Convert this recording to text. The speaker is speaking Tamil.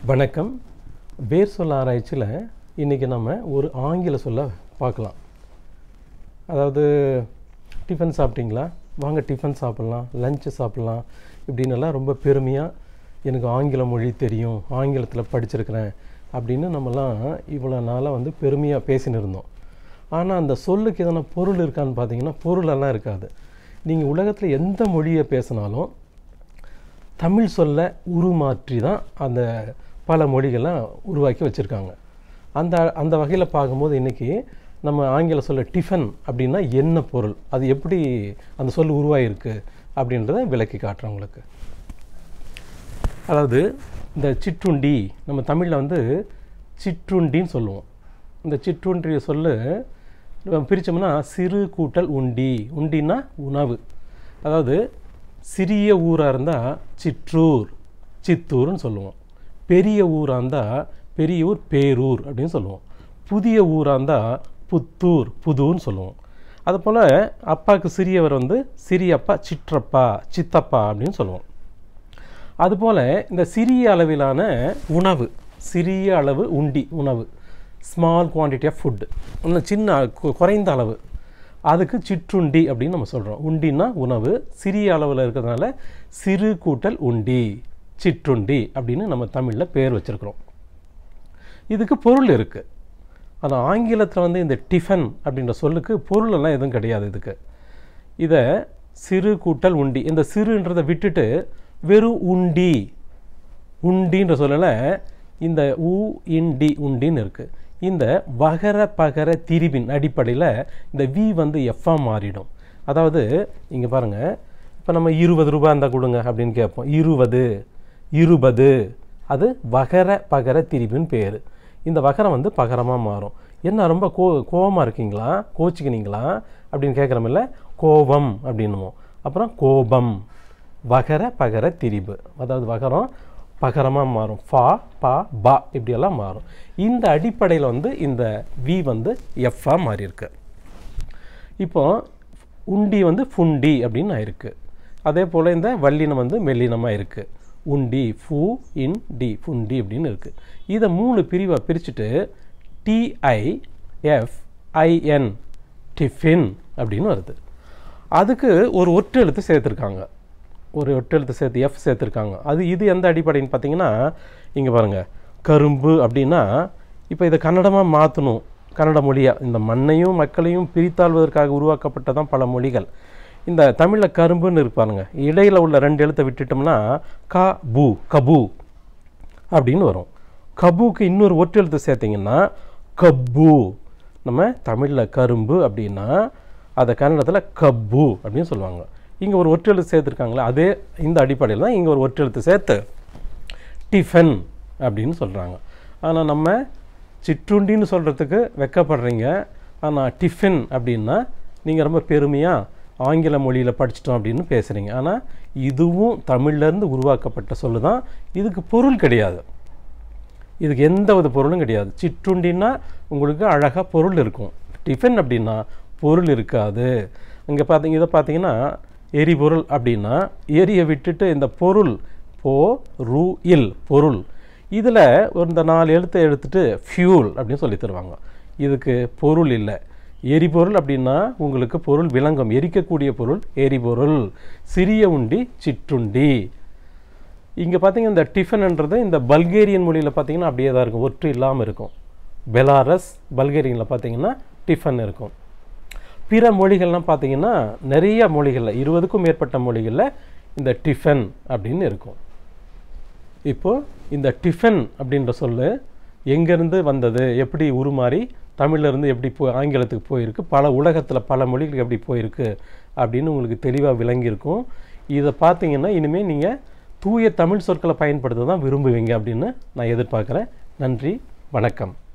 வணக்கம் வேர் சொல் ஆராய்ச்சியில் இன்றைக்கி நம்ம ஒரு ஆங்கில சொல்ல பார்க்கலாம் அதாவது டிஃபன் சாப்பிட்டீங்களா வாங்க டிஃபன் சாப்பிட்லாம் லஞ்சு சாப்பிட்லாம் இப்படின்னு எல்லாம் ரொம்ப பெருமையாக எனக்கு ஆங்கில மொழி தெரியும் ஆங்கிலத்தில் படிச்சிருக்கிறேன் அப்படின்னு நம்மலாம் இவ்வளோ நாளாக வந்து பெருமையாக பேசின்னு இருந்தோம் ஆனால் அந்த சொல்லுக்கு எதனா பொருள் இருக்கான்னு பார்த்தீங்கன்னா பொருளெல்லாம் இருக்காது நீங்கள் உலகத்தில் எந்த மொழியை பேசினாலும் தமிழ் சொல்ல உருமாற்றி தான் அந்த பல மொழிகள்லாம் உருவாக்கி வச்சுருக்காங்க அந்த அந்த வகையில் பார்க்கும்போது இன்றைக்கி நம்ம ஆங்கில சொல்ல டிஃபன் அப்படின்னா என்ன பொருள் அது எப்படி அந்த சொல் உருவாகிருக்கு அப்படின்றத விளக்கி காட்டுறேன் உங்களுக்கு அதாவது இந்த சிற்றுண்டி நம்ம தமிழில் வந்து சிற்றுண்டின்னு சொல்லுவோம் இந்த சிற்றுண்டிய சொல்லு நம்ம பிரித்தோம்னா சிறு கூட்டல் உண்டி உண்டின்னா உணவு அதாவது சிறிய ஊராக இருந்தால் சிற்றூர் சித்தூர்னு சொல்லுவோம் பெரிய ஊராக இருந்தால் பெரியூர் பேரூர் அப்படின்னு சொல்லுவோம் புதிய ஊராக இருந்தால் புத்தூர் புதூர்னு சொல்லுவோம் அதுபோல் அப்பாவுக்கு சிறியவர் வந்து சிறியப்பா சிற்றப்பா சித்தப்பா அப்படின்னு சொல்லுவோம் அதுபோல் இந்த சிறிய அளவிலான உணவு சிறிய அளவு உண்டி உணவு ஸ்மால் குவான்டிட்டி ஆஃப் ஃபுட்டு இன்னும் சின்ன கு- குறைந்த அளவு அதுக்கு சிற்றுண்டி அப்படின்னு நம்ம சொல்கிறோம் உண்டின்னா உணவு சிறிய அளவில் இருக்கிறதுனால சிறு கூட்டல் உண்டி சிற்றுண்டி அப்படின்னு நம்ம தமிழில் பேர் வச்சுருக்கிறோம் இதுக்கு பொருள் இருக்குது ஆனால் ஆங்கிலத்தில் வந்து இந்த டிஃபன் அப்படின்ற சொல்லுக்கு பொருள் எல்லாம் எதுவும் கிடையாது இதுக்கு இதை சிறு கூட்டல் உண்டி இந்த சிறுன்றதை விட்டுட்டு வெறும் உண்டி உண்டின்ற சொல்லல இந்த உ இண்டி உண்டின்னு இருக்குது இந்த வகர பகர திரிபின் அடிப்படையில் இந்த வி வந்து எஃப்ஆ மாறிடும் அதாவது இங்கே பாருங்கள் இப்போ நம்ம இருபது ரூபாய் இருந்தால் கொடுங்க அப்படின்னு கேட்போம் இருபது இருபது அது வகர பகர திரிபின் பேர் இந்த வகரம் வந்து பகரமாக மாறும் என்ன ரொம்ப கோ கோவமாக இருக்கீங்களா கோச்சிக்கினீங்களா அப்படின்னு கேட்குறமில்ல கோபம் அப்படின்னுவோம் அப்புறம் கோபம் வகர பகர திரிபு அதாவது வகரம் பகரமாக மாறும் ஃபா பா பா இப்படியெல்லாம் மாறும் இந்த அடிப்படையில் வந்து இந்த வி வந்து எஃப்ஆ மாறி இருக்கு இப்போ உண்டி வந்து ஃபுண்டி அப்படின்னு ஆயிருக்கு அதே போல் இந்த வல்லினம் வந்து மெல்லினமாக இருக்குது உண்டி ஃபு இன் டி ஃபுண்டி அப்படின்னு இருக்குது இதை மூணு பிரிவாக பிரிச்சுட்டு டிஐஎஃப் ஐஎன் டிஃபின் அப்படின்னு வருது அதுக்கு ஒரு ஒற்றெழுத்து சேர்த்துருக்காங்க ஒரு ஒற்றெழுத்து சேர்த்து எஃப் சேர்த்துருக்காங்க அது இது எந்த அடிப்படைன்னு பார்த்தீங்கன்னா இங்கே பாருங்கள் கரும்பு அப்படின்னா இப்போ இதை கன்னடமாக மாற்றணும் கன்னட மொழியாக இந்த மண்ணையும் மக்களையும் பிரித்தாள்வதற்காக உருவாக்கப்பட்டதான் பல மொழிகள் இந்த தமிழில் கரும்புன்னு இருப்பாருங்க இடையில உள்ள ரெண்டு எழுத்தை விட்டுட்டோம்னா க பூ கபு அப்படின்னு வரும் கபுக்கு இன்னொரு ஒற்றெழுத்து சேர்த்திங்கன்னா கப்பு நம்ம தமிழில் கரும்பு அப்படின்னா அதை கன்னடத்தில் கப்பு அப்படின்னு சொல்லுவாங்க இங்கே ஒரு ஒற்றெழுத்து சேர்த்துருக்காங்களே அதே இந்த அடிப்படையில் தான் இங்கே ஒரு ஒற்றெழுத்து சேர்த்து டிஃபன் அப்படின்னு சொல்கிறாங்க ஆனால் நம்ம சிற்றுண்டின்னு சொல்கிறதுக்கு வெக்கப்படுறீங்க ஆனால் டிஃபன் அப்படின்னா நீங்கள் ரொம்ப பெருமையாக ஆங்கில மொழியில் படிச்சிட்டோம் அப்படின்னு பேசுகிறீங்க ஆனால் இதுவும் தமிழ்லேருந்து உருவாக்கப்பட்ட சொல்லு தான் இதுக்கு பொருள் கிடையாது இதுக்கு எந்த வித பொருளும் கிடையாது சிற்றுண்டின்னா உங்களுக்கு அழகாக பொருள் இருக்கும் டிஃபன் அப்படின்னா பொருள் இருக்காது இங்கே பார்த்தீங்க இதை பார்த்தீங்கன்னா எரிபொருள் அப்படின்னா எரியை விட்டுட்டு இந்த பொருள் போ ரு இல் பொருள் இதில் இந்த நாலு எழுத்தை எடுத்துட்டு ஃபியூல் அப்படின்னு சொல்லி தருவாங்க இதுக்கு பொருள் இல்லை எரிபொருள் அப்படின்னா உங்களுக்கு பொருள் விளங்கும் எரிக்கக்கூடிய பொருள் எரிபொருள் சிறிய உண்டி சிற்றுண்டி இங்கே பார்த்தீங்கன்னா இந்த டிஃபன்ன்றது இந்த பல்கேரியன் மொழியில் பார்த்தீங்கன்னா அப்படியே தான் இருக்கும் ஒற்று இல்லாமல் இருக்கும் பெலாரஸ் பல்கேரியனில் பார்த்தீங்கன்னா டிஃபன் இருக்கும் பிற மொழிகள்லாம் பார்த்தீங்கன்னா நிறைய மொழிகளில் இருபதுக்கும் மேற்பட்ட மொழிகளில் இந்த டிஃபன் அப்படின்னு இருக்கும் இப்போ இந்த டிஃபன் அப்படின்ற சொல்லு எங்கேருந்து வந்தது எப்படி உருமாறி தமிழ்ல இருந்து எப்படி போய் ஆங்கிலத்துக்கு போயிருக்கு பல உலகத்தில் பல மொழிகளுக்கு எப்படி போயிருக்கு அப்படின்னு உங்களுக்கு தெளிவாக விளங்கியிருக்கும் இதை பார்த்தீங்கன்னா இனிமேல் நீங்கள் தூய தமிழ் சொற்களை பயன்படுத்த தான் விரும்புவீங்க அப்படின்னு நான் எதிர்பார்க்குறேன் நன்றி வணக்கம்